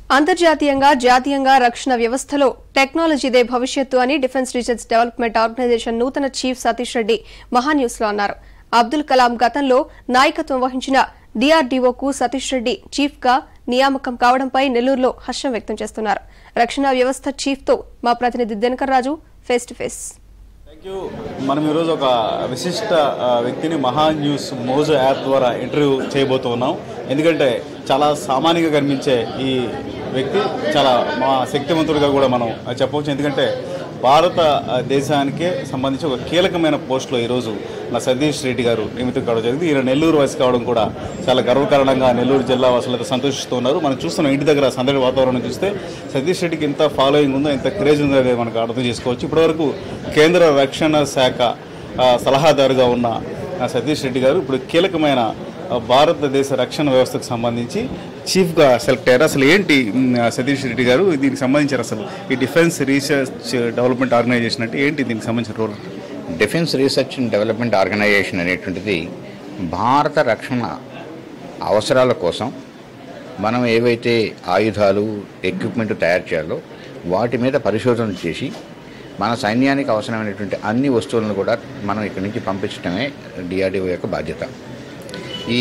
అంతర్జాతీయంగా జాతీయంగా రక్షణ వ్యవస్థలో టెక్నాలజీదే భవిష్యత్తు అని డిఫెన్స్ రీసెర్చ్ డెవలప్మెంట్ ఆర్గనైజేషన్ నూతన చీఫ్ సతీష్ రెడ్డి మహాన్యూస్ లో అన్నారు అబ్దుల్ కలాం గతంలో నాయకత్వం వహించిన డీఆర్డీఓకు సతీష్ రెడ్డి చీఫ్ గా నియామకం కావడంపై నెల్లూరులో హర్షం వ్యక్తం చేస్తున్నారు రక్షణ వ్యవస్థ చీఫ్ తో మా ప్రతినిధి Dinakar Raju face to face thank you మనం ఈరోజు ఒక విశిష్ట ఆ, వ్యక్తిని మహా న్యూస్ మోజో యాప్ ద్వారా ఇంటర్వ్యూ చేయబోతున్నాం ఎందుకంటే చాలా సామాన్యంగా కనిపించే ఈ వ్యక్తి చాలా మా శక్తివంతుడిగా కూడా మనం చెప్పవచ్చు ఎందుకంటే భారత ఆ, దేశానికే సంబంధించి ఒక కీలకమైన పోస్టులో ఈరోజు నా సతీష్ రెడ్డి గారు నియమితం కావడం జరిగింది ఈయన నెల్లూరు వయసు కావడం కూడా చాలా గర్వకారణంగా నెల్లూరు జిల్లా వాసులతో సంతోషిస్తూ ఉన్నారు మనం చూస్తున్నాం ఇంటి దగ్గర సందడి వాతావరణం చూస్తే సతీష్ రెడ్డికి ఎంత ఫాలోయింగ్ ఉందో ఎంత క్రేజ్ ఉందో అనేది మనకు అర్థం చేసుకోవచ్చు ఇప్పటివరకు కేంద్ర రక్షణ శాఖ ఆ, సలహాదారుగా ఉన్న ఆ, సతీష్ రెడ్డి గారు ఇప్పుడు కీలకమైన ఆ, భారతదేశ రక్షణ వ్యవస్థకు సంబంధించి చీఫ్గా సెలెక్ట్ అయ్యారు అసలు ఏంటి మ్, సతీష్ రెడ్డి గారు దీనికి సంబంధించారు అసలు ఈ డిఫెన్స్ రీసెర్చ్ డెవలప్మెంట్ ఆర్గనైజేషన్ అంటే ఏంటి దీనికి సంబంధించిన role defence research and development organisation అనేటువంటిది భారత రక్షణ అవసరాల కోసం మనం ఏవైతే ఆయుధాలు ఎక్విప్మెంట్ తయారు చేయాలో వాటి మీద పరిశోధన చేసి మన సైన్యానికి అవసరమైనటువంటి అన్ని వస్తువులను కూడా మనం ఇక్కడి నుంచి పంపించడమే డిఆర్డిఓ యొక్క బాధ్యత ఈ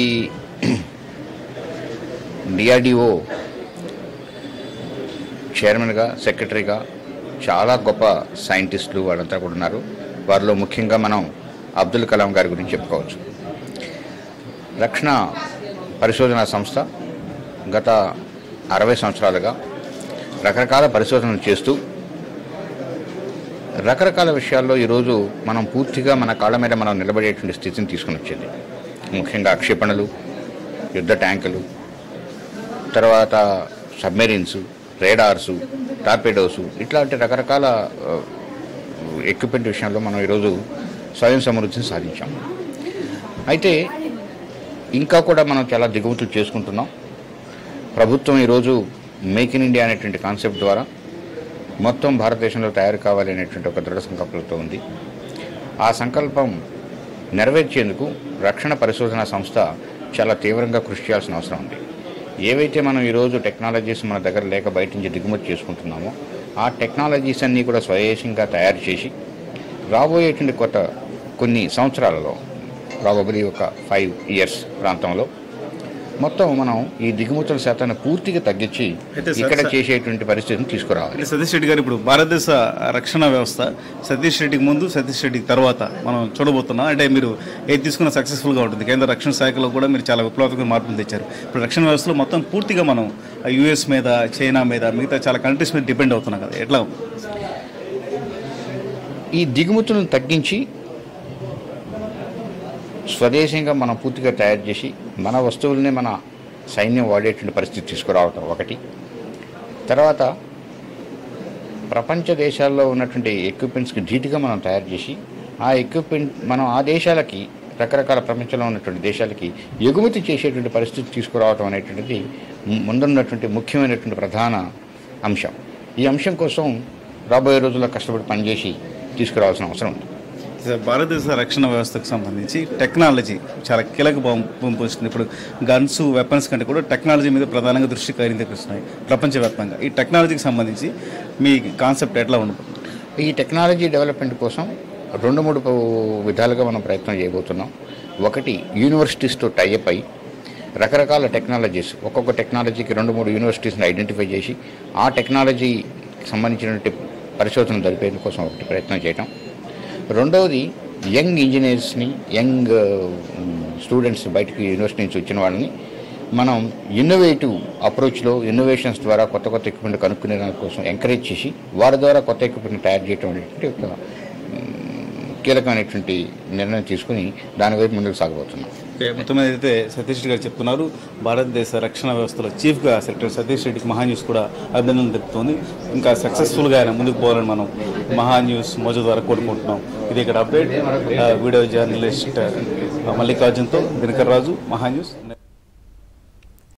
డిఆర్డిఓ చైర్మన్గా సెక్రటరీగా చాలా గొప్ప సైంటిస్టులు వాళ్ళంతా కూడా ఉన్నారు వారిలో ముఖ్యంగా మనం అబ్దుల్ కలాం గారి గురించి చెప్పుకోవచ్చు రక్షణ పరిశోధనా సంస్థ గత అరవై సంవత్సరాలుగా రకరకాల పరిశోధనలు చేస్తూ రకరకాల విషయాల్లో ఈరోజు మనం పూర్తిగా మన కాళ్ళ మీద మనం నిలబడేటువంటి స్థితిని తీసుకుని వచ్చింది ముఖ్యంగా క్షిపణులు యుద్ధ ట్యాంకులు తర్వాత సబ్మెరీన్స్ రేడార్సు టార్పెడోసు ఇట్లాంటి రకరకాల ఆ, ఎక్విప్మెంట్ విషయంలో మనం ఈరోజు స్వయం సమృద్ధిని సాధించాం అయితే ఇంకా కూడా మనం చాలా దిగుమతులు చేసుకుంటున్నాం ప్రభుత్వం ఈరోజు మేక్ ఇన్ ఇండియా అనేటువంటి కాన్సెప్ట్ ద్వారా మొత్తం భారతదేశంలో తయారు కావాలి అనేటువంటి ఒక దృఢ సంకల్పంతో ఉంది ఆ సంకల్పం నెరవేర్చేందుకు రక్షణ పరిశోధన సంస్థ చాలా తీవ్రంగా కృషి చేయాల్సిన అవసరం ఉంది ఏవైతే మనం ఈరోజు టెక్నాలజీస్ మన దగ్గర లేక బయట నుంచి దిగుమతి చేసుకుంటున్నామో ఆ టెక్నాలజీస్ అన్నీ కూడా స్వదేశంగా తయారు చేసి రాబోయేటువంటి కొత్త కొన్ని సంవత్సరాలలో ప్రాబబులీ ఒక ఫైవ్ ఇయర్స్ ప్రాంతంలో మొత్తం మనం ఈ దిగుమతుల శాతాన్ని పూర్తిగా తగ్గించి అయితే సార్, ఇక్కడ సార్- చేసేటువంటి పరిస్థితిని తీసుకురావాలి అంటే సతీష్ రెడ్డి గారు ఇప్పుడు భారతదేశ రక్షణ వ్యవస్థ సతీష్ రెడ్డికి ముందు సతీష్ రెడ్డికి తర్వాత మనం చూడబోతున్నాం అంటే మీరు ఏది తీసుకున్న సక్సెస్ఫుల్గా ఉంటుంది కేంద్ర రక్షణ శాఖలో కూడా మీరు చాలా విప్లవాత్మక మార్పులు తెచ్చారు ఇప్పుడు రక్షణ వ్యవస్థలో మొత్తం పూర్తిగా మనం యూఎస్ మీద చైనా మీద మిగతా చాలా కంట్రీస్ మీద డిపెండ్ అవుతున్నాం కదా ఎట్లా ఉంది? ఈ దిగుమతులను తగ్గించి స్వదేశంగా మనం పూర్తిగా తయారు చేసి మన వస్తువుల్ని మన సైన్యం వాడేటువంటి పరిస్థితి తీసుకురావటం ఒకటి తర్వాత ప్రపంచ దేశాల్లో ఉన్నటువంటి ఎక్విప్మెంట్స్కి ధీటుగా మనం తయారు చేసి ఆ ఎక్విప్మెంట్ మనం ఆ దేశాలకి రకరకాల ప్రపంచంలో ఉన్నటువంటి దేశాలకి ఎగుమతి చేసేటువంటి పరిస్థితి తీసుకురావటం అనేటువంటిది ము- ముందున్నటువంటి ముఖ్యమైనటువంటి ప్రధాన అంశం ఈ అంశం కోసం రాబోయే రోజుల్లో కష్టపడి పనిచేసి తీసుకురావాల్సిన అవసరం ఉంది సార్, భారతదేశ రక్షణ వ్యవస్థకు సంబంధించి టెక్నాలజీ చాలా కీలక భాగం పోషిస్తుంది ఇప్పుడు గన్స్ వెపన్స్ కంటే కూడా టెక్నాలజీ మీద ప్రధానంగా దృష్టి కేంద్రీకరిస్తున్నాయి ప్రపంచవ్యాప్తంగా ఈ టెక్నాలజీకి సంబంధించి మీ కాన్సెప్ట్ ఎట్లా ఉంటుంది ఈ టెక్నాలజీ డెవలప్మెంట్ కోసం రెండు మూడు ప- విధాలుగా మనం ప్రయత్నం చేయబోతున్నాం ఒకటి యూనివర్సిటీస్తో టైఅప్ అయి రకరకాల టెక్నాలజీస్ ఒక్కొక్క టెక్నాలజీకి రెండు మూడు యూనివర్సిటీస్ని ఐడెంటిఫై చేసి ఆ టెక్నాలజీకి సంబంధించినటువంటి పరిశోధన జరిపేందుకు కోసం ఒకటి ప్రయత్నం చేయటం రెండవది యంగ్ ఇంజనీర్స్ని యంగ్ స్టూడెంట్స్ బయటికి యూనివర్సిటీ నుంచి వచ్చిన వాళ్ళని మనం ఇన్నోవేటివ్ అప్రోచ్లో ఇన్నోవేషన్స్ ద్వారా కొత్త కొత్త ఎక్విప్మెంట్ కనుక్కునే దాని కోసం ఎంకరేజ్ చేసి వారి ద్వారా కొత్త ఎక్విప్మెంట్ తయారు చేయడం అనేటువంటి ఒక మ్, కీలకమైనటువంటి నిర్ణయం తీసుకుని దాని వైపు ముందుకు సాగబోతున్నాం మొత్తం మీద అయితే సతీష్ రెడ్డి గారు చెప్తున్నారు భారతదేశ రక్షణ వ్యవస్థలో చీఫ్గా సెక్రటరీ సతీష్ రెడ్డికి మహా న్యూస్ కూడా అభినందనలు తెలుపుతోంది ఇంకా సక్సెస్ఫుల్గా ఆయన ముందుకు పోవాలని మనం మహా న్యూస్ మోజు ద్వారా కోరుకుంటున్నాం ఇది ఇక్కడ అప్డేట్ ఆ, వీడియో జర్నలిస్ట్ ఆ, మల్లికార్జున్తో దినకర్ రాజు మహా న్యూస్